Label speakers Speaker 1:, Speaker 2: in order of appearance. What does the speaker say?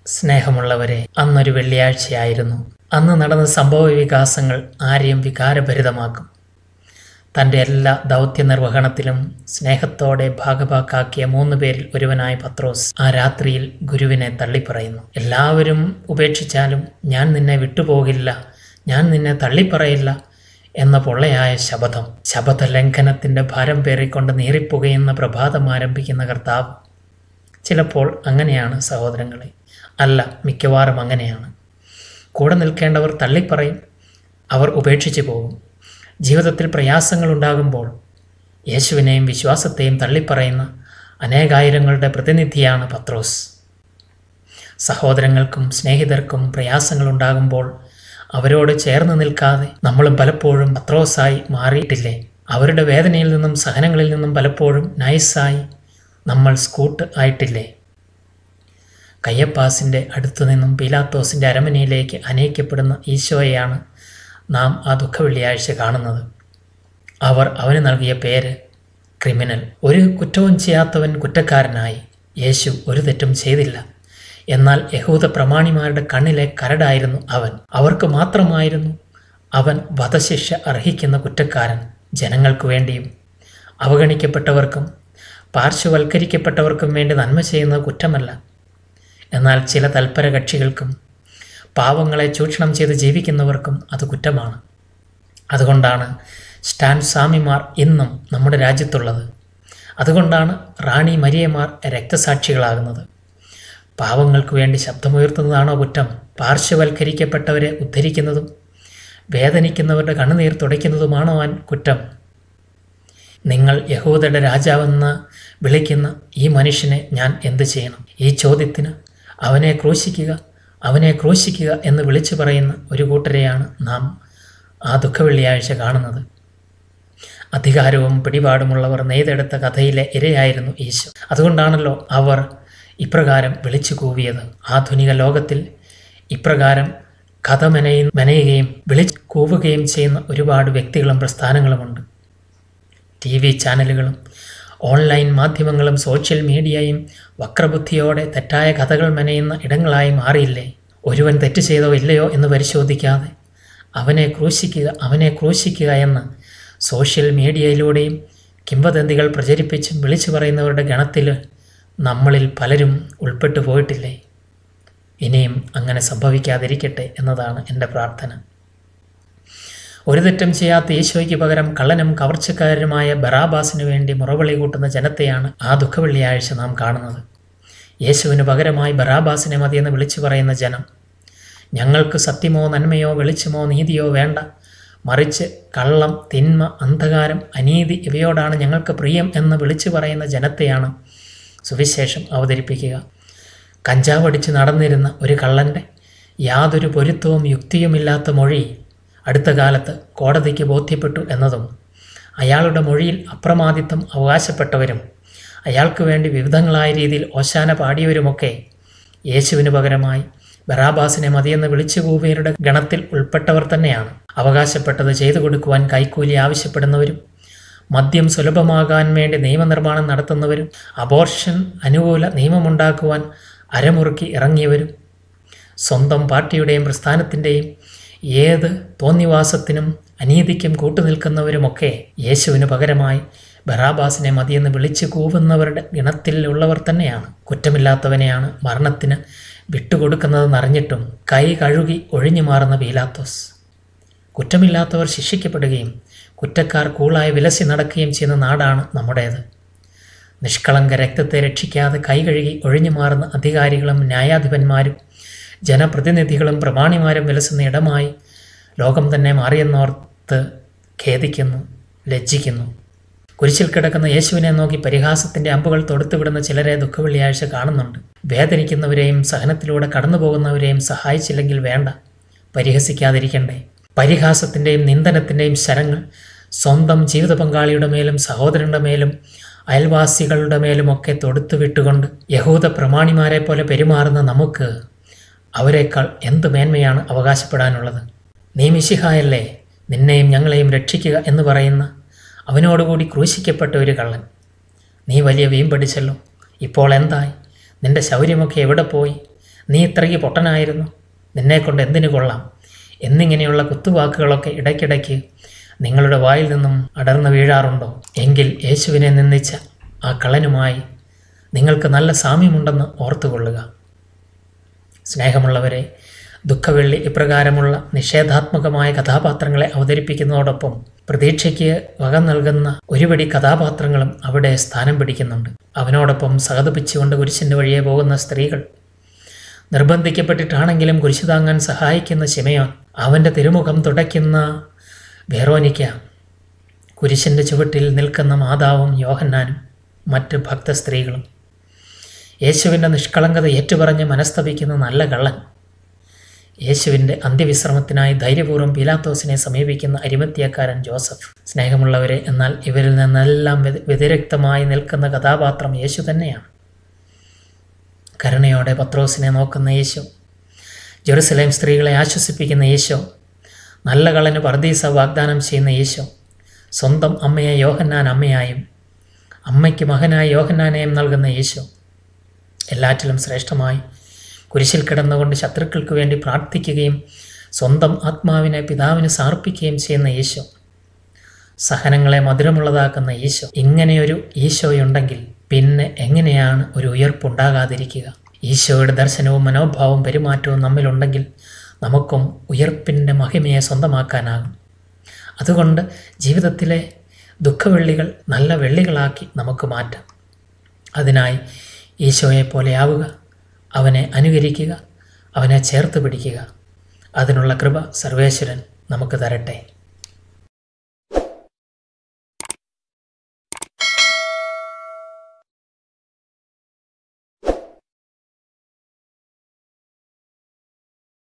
Speaker 1: സ്നേഹമുള്ളവരെ അന്നൊരു വെള്ളിയാഴ്ചയായിരുന്നു അന്ന് നടന്ന സംഭവ വികാസങ്ങൾ ആരെയും വികാരഭരിതമാക്കും തൻ്റെ എല്ലാ ദൗത്യ നിർവഹണത്തിലും സ്നേഹത്തോടെ ഭാഗഭാക്കാക്കിയ മൂന്ന് പേരിൽ ഒരുവനായ പത്രോസ് ആ രാത്രിയിൽ ഗുരുവിനെ തള്ളിപ്പറയുന്നു എല്ലാവരും ഉപേക്ഷിച്ചാലും ഞാൻ നിന്നെ വിട്ടുപോകില്ല ഞാൻ നിന്നെ തള്ളിപ്പറയില്ല എന്ന പൊള്ളയായ ശപഥം ശപഥ ലംഘനത്തിൻ്റെ ഭാരം പേറിക്കൊണ്ട് നീറിപ്പുകയുന്ന പ്രഭാതം ആരംഭിക്കുന്ന കർത്താവ് ചിലപ്പോൾ അങ്ങനെയാണ് സഹോദരങ്ങളെ അല്ല മിക്കവാറും അങ്ങനെയാണ് കൂടെ നിൽക്കേണ്ടവർ തള്ളിപ്പറയും അവർ ഉപേക്ഷിച്ചു പോകും ജീവിതത്തിൽ പ്രയാസങ്ങൾ ഉണ്ടാകുമ്പോൾ യേശുവിനെയും വിശ്വാസത്തെയും തള്ളിപ്പറയുന്ന അനേകായിരങ്ങളുടെ പ്രതിനിധിയാണ് പത്രോസ് സഹോദരങ്ങൾക്കും സ്നേഹിതർക്കും പ്രയാസങ്ങൾ ഉണ്ടാകുമ്പോൾ അവരോട് ചേർന്ന് നിൽക്കാതെ നമ്മളും പലപ്പോഴും പത്രോസായി മാറിയിട്ടില്ലേ അവരുടെ വേദനയിൽ നിന്നും സഹനങ്ങളിൽ നിന്നും പലപ്പോഴും നൈസായി നമ്മൾ സ്കൂട്ട് ആയിട്ടില്ലേ കയ്യപ്പാസിൻ്റെ അടുത്തു നിന്നും പീലാത്തോസിൻ്റെ അരമനയിലേക്ക് അനയിക്കപ്പെടുന്ന ഈശോയെയാണ് നാം ആ ദുഃഖവെള്ളിയാഴ്ച കാണുന്നത് അവർ അവന് നൽകിയ പേര് ക്രിമിനൽ ഒരു കുറ്റവും ചെയ്യാത്തവൻ കുറ്റക്കാരനായി യേശു ഒരു തെറ്റും ചെയ്തില്ല എന്നാൽ യഹൂദ പ്രമാണിമാരുടെ കണ്ണിലെ കരടായിരുന്നു അവൻ അവർക്ക് മാത്രമായിരുന്നു അവൻ വധശിക്ഷ അർഹിക്കുന്ന കുറ്റക്കാരൻ ജനങ്ങൾക്കു വേണ്ടിയും അവഗണിക്കപ്പെട്ടവർക്കും പാർശ്വവൽക്കരിക്കപ്പെട്ടവർക്കും വേണ്ടി നന്മ ചെയ്യുന്നത് കുറ്റമല്ല എന്നാൽ ചില തൽപര കക്ഷികൾക്കും പാവങ്ങളെ ചൂഷണം ചെയ്ത് ജീവിക്കുന്നവർക്കും അത് കുറ്റമാണ് അതുകൊണ്ടാണ് സ്റ്റാൻ സ്വാമിമാർ ഇന്നും നമ്മുടെ രാജ്യത്തുള്ളത് അതുകൊണ്ടാണ് റാണി മരിയമാർ രക്തസാക്ഷികളാകുന്നത് പാവങ്ങൾക്ക് വേണ്ടി ശബ്ദമുയർത്തുന്നതാണോ കുറ്റം പാർശ്വവൽക്കരിക്കപ്പെട്ടവരെ ഉദ്ധരിക്കുന്നതും വേദനിക്കുന്നവരുടെ കണ്ണുനീർ തുടയ്ക്കുന്നതുമാണോ അവൻ കുറ്റം നിങ്ങൾ യഹൂദയുടെ രാജാവെന്ന് വിളിക്കുന്ന ഈ മനുഷ്യനെ ഞാൻ എന്ത് ചെയ്യണം ഈ ചോദ്യത്തിന് അവനെ ക്രൂശിക്കുക അവനെ ക്രൂശിക്കുക എന്ന് വിളിച്ചു പറയുന്ന ഒരു കൂട്ടരെയാണ് നാം ആ ദുഃഖവെള്ളിയാഴ്ച കാണുന്നത് അധികാരവും പിടിപാടുമുള്ളവർ നെയ്തെടുത്ത കഥയിലെ ഇരയായിരുന്നു ഈശോ അതുകൊണ്ടാണല്ലോ അവർ ഇപ്രകാരം വിളിച്ചു കൂവിയത് ആധുനിക ലോകത്തിൽ ഇപ്രകാരം കഥ മെനയും മെനയുകയും വിളിച്ചു കൂവുകയും ചെയ്യുന്ന ഒരുപാട് വ്യക്തികളും പ്രസ്ഥാനങ്ങളുമുണ്ട് ടി വി ചാനലുകളും ഓൺലൈൻ മാധ്യമങ്ങളും സോഷ്യൽ മീഡിയയും വക്രബുദ്ധിയോടെ തെറ്റായ കഥകൾ മെനയുന്ന ഇടങ്ങളായി മാറിയില്ലേ ഒരുവൻ തെറ്റ് ചെയ്തോ ഇല്ലയോ എന്ന് പരിശോധിക്കാതെ അവനെ ക്രൂശിക്കുക അവനെ ക്രൂശിക്കുക എന്ന് സോഷ്യൽ മീഡിയയിലൂടെയും കിംവദന്തികൾ പ്രചരിപ്പിച്ചും വിളിച്ചു പറയുന്നവരുടെ ഗണത്തിൽ നമ്മളിൽ പലരും ഉൾപ്പെട്ടു പോയിട്ടില്ലേ ഇനിയും അങ്ങനെ സംഭവിക്കാതിരിക്കട്ടെ എന്നതാണ് എൻ്റെ പ്രാർത്ഥന ഒരു തെറ്റും ചെയ്യാത്ത ഈശോയ്ക്ക് പകരം കള്ളനും കവർച്ചക്കാരനുമായ ബറാബാസിനു വേണ്ടി മുറവിളി കൂട്ടുന്ന ജനത്തെയാണ് ആ ദുഃഖവെള്ളിയാഴ്ച നാം കാണുന്നത് യേശുവിന് പകരമായി ബറാബാസിനെ മതിയെന്ന് വിളിച്ചു പറയുന്ന ജനം ഞങ്ങൾക്ക് സത്യമോ നന്മയോ വെളിച്ചമോ നീതിയോ വേണ്ട മറിച്ച് കള്ളം തിന്മ അന്ധകാരം അനീതി ഇവയോടാണ് ഞങ്ങൾക്ക് പ്രിയം എന്ന് വിളിച്ചു പറയുന്ന ജനത്തെയാണ് സുവിശേഷം അവതരിപ്പിക്കുക കഞ്ചാവടിച്ച് നടന്നിരുന്ന ഒരു കള്ളൻ്റെ യാതൊരു പൊരുത്തവും യുക്തിയുമില്ലാത്ത മൊഴി അടുത്ത കാലത്ത് കോടതിക്ക് ബോധ്യപ്പെട്ടു എന്നതും അയാളുടെ മൊഴിയിൽ അപ്രമാദിത്വം അവകാശപ്പെട്ടവരും അയാൾക്ക് വേണ്ടി വിവിധങ്ങളായ രീതിയിൽ ഓശാന പാടിയവരുമൊക്കെ യേശുവിന് പകരമായി ബറാബാസിനെ മതിയെന്ന് വിളിച്ചു കൂവിയരുടെ ഗണത്തിൽ ഉൾപ്പെട്ടവർ തന്നെയാണ് അവകാശപ്പെട്ടത് ചെയ്തു കൊടുക്കുവാൻ കൈക്കൂലി ആവശ്യപ്പെടുന്നവരും മദ്യം സുലഭമാകാൻ വേണ്ടി നിയമനിർമ്മാണം നടത്തുന്നവരും അബോർഷൻ അനുകൂല നിയമമുണ്ടാക്കുവാൻ അരമുറുക്കി ഇറങ്ങിയവരും സ്വന്തം പാർട്ടിയുടെയും പ്രസ്ഥാനത്തിൻ്റെയും ഏത് തോന്നിവാസത്തിനും അനീതിക്കും കൂട്ടുനിൽക്കുന്നവരുമൊക്കെ യേശുവിന് പകരമായി ബറാബാസിനെ മതിയെന്ന് വിളിച്ചു കൂവുന്നവരുടെ ഗണത്തിലുള്ളവർ തന്നെയാണ് കുറ്റമില്ലാത്തവനെയാണ് മരണത്തിന് വിട്ടുകൊടുക്കുന്നതെന്നറിഞ്ഞിട്ടും കൈ കഴുകി ഒഴിഞ്ഞു മാറുന്ന പീലാത്തോസ് കുറ്റമില്ലാത്തവർ ശിക്ഷിക്കപ്പെടുകയും കുറ്റക്കാർ കൂളായി വിലസി നടക്കുകയും ചെയ്യുന്ന നാടാണ് നമ്മുടേത് നിഷ്കളങ്ക രക്തത്തെ രക്ഷിക്കാതെ കൈ കഴുകി ഒഴിഞ്ഞു മാറുന്ന അധികാരികളും ന്യായാധിപന്മാരും ജനപ്രതിനിധികളും പ്രമാണിമാരും വിലസുന്ന ഇടമായി ലോകം തന്നെ മാറിയെന്നോർത്ത് ഖേദിക്കുന്നു ലജ്ജിക്കുന്നു കുരിശിൽ കിടക്കുന്ന യേശുവിനെ നോക്കി പരിഹാസത്തിൻ്റെ അമ്പുകൾ തൊടുത്തുവിടുന്ന ചിലരെ ദുഃഖവെള്ളിയാഴ്ച കാണുന്നുണ്ട് വേദനിക്കുന്നവരെയും സഹനത്തിലൂടെ കടന്നു പോകുന്നവരെയും സഹായിച്ചില്ലെങ്കിൽ വേണ്ട പരിഹസിക്കാതിരിക്കണ്ടേ പരിഹാസത്തിൻ്റെയും നിന്ദനത്തിൻ്റെയും ശരങ്ങൾ സ്വന്തം ജീവിത പങ്കാളിയുടെ മേലും സഹോദരൻ്റെ മേലും അയൽവാസികളുടെ മേലുമൊക്കെ തൊടുത്തു വിട്ടുകൊണ്ട് യഹൂദ പ്രമാണിമാരെ പോലെ പെരുമാറുന്ന നമുക്ക് അവരെക്കാൾ എന്ത് മേന്മയാണ് അവകാശപ്പെടാനുള്ളത് നീ മിശിഹായല്ലേ നിന്നെയും ഞങ്ങളെയും രക്ഷിക്കുക എന്ന് പറയുന്ന അവനോടുകൂടി ക്രൂശിക്കപ്പെട്ട ഒരു കള്ളൻ നീ വലിയ വീമ്പടിച്ചല്ലോ ഇപ്പോൾ എന്തായി നിന്റെ ശൗര്യമൊക്കെ എവിടെ പോയി നീ ഇത്രയ്ക്ക് പൊട്ടനായിരുന്നു നിന്നെക്കൊണ്ട് എന്തിനു കൊള്ളാം എന്നിങ്ങനെയുള്ള കുത്തുവാക്കുകളൊക്കെ ഇടയ്ക്കിടയ്ക്ക് നിങ്ങളുടെ വായിൽ നിന്നും അടർന്നു വീഴാറുണ്ടോ എങ്കിൽ യേശുവിനെ നിന്ദിച്ച ആ കള്ളനുമായി നിങ്ങൾക്ക് നല്ല സാമ്യമുണ്ടെന്ന് ഓർത്തുകൊള്ളുക സ്നേഹമുള്ളവരെ ദുഃഖവെള്ളി ഇപ്രകാരമുള്ള നിഷേധാത്മകമായ കഥാപാത്രങ്ങളെ അവതരിപ്പിക്കുന്നതോടൊപ്പം പ്രതീക്ഷയ്ക്ക് വക നൽകുന്ന ഒരുപടി കഥാപാത്രങ്ങളും അവിടെ സ്ഥാനം പിടിക്കുന്നുണ്ട് അവനോടൊപ്പം സഹതപിച്ചുകൊണ്ട് കുരിശിൻ്റെ വഴിയെ പോകുന്ന സ്ത്രീകൾ നിർബന്ധിക്കപ്പെട്ടിട്ടാണെങ്കിലും കുരിശു താങ്ങാൻ സഹായിക്കുന്ന ശിമയോൻ അവൻ്റെ തിരുമുഖം തുടയ്ക്കുന്ന വേറോനിക്ക കുരിശിൻ്റെ ചുവട്ടിൽ നിൽക്കുന്ന മാതാവും യോഹന്നാനും മറ്റ് ഭക്തസ്ത്രീകളും യേശുവിൻ്റെ നിഷ്കളങ്കത ഏറ്റുപറഞ്ഞ് മനസ്തപിക്കുന്ന നല്ല കള്ളൻ യേശുവിൻ്റെ അന്ത്യവിശ്രമത്തിനായി ധൈര്യപൂർവ്വം പീലാത്തോസിനെ സമീപിക്കുന്ന അരിമത്തിയക്കാരൻ ജോസഫ് സ്നേഹമുള്ളവരെ എന്നാൽ ഇവരിൽ നിന്നെല്ലാം വ്യതി- വ്യതിരിക്തമായി നിൽക്കുന്ന കഥാപാത്രം യേശു തന്നെയാണ് കരുണയോടെ പത്രോസിനെ നോക്കുന്ന യേശു ജെറുസലേം സ്ത്രീകളെ ആശ്വസിപ്പിക്കുന്ന യേശു നല്ല കള്ളന് പർദീസ വാഗ്ദാനം ചെയ്യുന്ന യേശു സ്വന്തം അമ്മയെ യോഹന്നാൻ അമ്മയായും അമ്മയ്ക്ക് മകനായ യോഹന്നാനെയും നൽകുന്ന യേശു എല്ലാറ്റിലും ശ്രേഷ്ഠമായി കുരിശിൽ കിടന്നുകൊണ്ട് ശത്രുക്കൾക്ക് വേണ്ടി പ്രാർത്ഥിക്കുകയും സ്വന്തം ആത്മാവിനെ പിതാവിന് സമർപ്പിക്കുകയും ചെയ്യുന്ന യേശു സഹനങ്ങളെ മധുരമുള്ളതാക്കുന്ന ഈശോ ഇങ്ങനെയൊരു ഈശോയുണ്ടെങ്കിൽ പിന്നെ എങ്ങനെയാണ് ഒരു ഉയർപ്പുണ്ടാകാതിരിക്കുക ഈശോയുടെ ദർശനവും മനോഭാവവും പെരുമാറ്റവും നമ്മിലുണ്ടെങ്കിൽ നമുക്കും ഉയർപ്പിൻ്റെ മഹിമയെ സ്വന്തമാക്കാനാകും അതുകൊണ്ട് ജീവിതത്തിലെ ദുഃഖവെള്ളികൾ നല്ല വെള്ളികളാക്കി നമുക്ക് മാറ്റാം അതിനായി ഈശോയെ പോലെയാവുക അവനെ അനുകരിക്കുക അവനെ ചേർത്ത് പിടിക്കുക അതിനുള്ള കൃപ സർവേശ്വരൻ നമുക്ക് തരട്ടെ